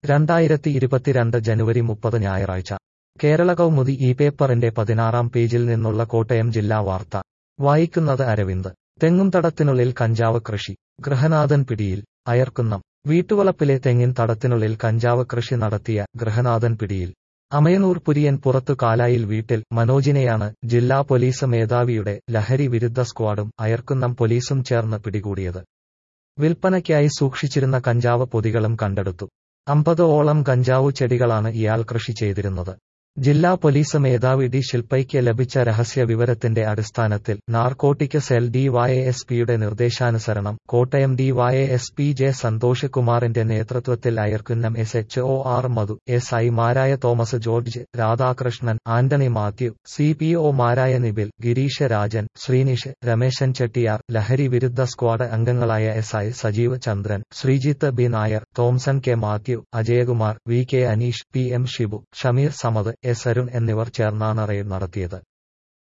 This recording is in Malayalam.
രണ്ടായിരത്തി ഇരുപത്തിരണ്ട് ജനുവരി മുപ്പത് ഞായറാഴ്ച കേരള കൗമുദി ഈ പേപ്പറിന്റെ പതിനാറാം പേജിൽ നിന്നുള്ള കോട്ടയം ജില്ലാ വാർത്ത വായിക്കുന്നത് അരവിന്ദ് തെങ്ങും തടത്തിനുള്ളിൽ കഞ്ചാവ് കൃഷി ഗൃഹനാഥൻ പിടിയിൽ അയർക്കുന്നം വീട്ടുവളപ്പിലെ തെങ്ങിൻ തടത്തിനുള്ളിൽ കഞ്ചാവ് കൃഷി നടത്തിയ ഗൃഹനാഥൻ പിടിയിൽ അമയനൂർ പുരിയൻ പുറത്തു കാലായിൽ വീട്ടിൽ മനോജിനെയാണ് ജില്ലാ പോലീസ് മേധാവിയുടെ ലഹരി വിരുദ്ധ സ്ക്വാഡും അയർക്കുന്നം പോലീസും ചേർന്ന് പിടികൂടിയത് വിൽപ്പനയ്ക്കായി സൂക്ഷിച്ചിരുന്ന കഞ്ചാവ് പൊതികളും കണ്ടെടുത്തു അമ്പത് ഓളം കഞ്ചാവു ചെടികളാണ് ഇയാൾ കൃഷി ചെയ്തിരുന്നത് ജില്ലാ പോലീസ് മേധാവി ഡി ശിൽപ്പയ്ക്ക് ലഭിച്ച രഹസ്യ വിവരത്തിന്റെ അടിസ്ഥാനത്തിൽ നാർക്കോട്ടിക് സെൽ ഡിവൈഎഎസ്പിയുടെ നിർദ്ദേശാനുസരണം കോട്ടയം ഡിവൈഎഎസ്പി ജെ സന്തോഷ് കുമാറിന്റെ നേതൃത്വത്തിൽ Ayarkunnam S H O R Madhu S ഐമാരായ തോമസ് ജോർജ് രാധാകൃഷ്ണൻ ആന്റണി മാത്യു സി പി ഒമാരായ നിബിൽ ഗിരീഷ് രാജൻ ശ്രീനിഷ് രമേശൻ ചെട്ടിയാർ ലഹരി വിരുദ്ധ സ്ക്വാഡ് അംഗങ്ങളായ S I Sajeev Chandran Sreejith B Nair Thomson K Mathew Ajayakumar V K Aneesh P M Shibu Shameer Samad S Arun എന്നിവർ ചേർന്നാണ് റെയ്ഡ് നടത്തിയത്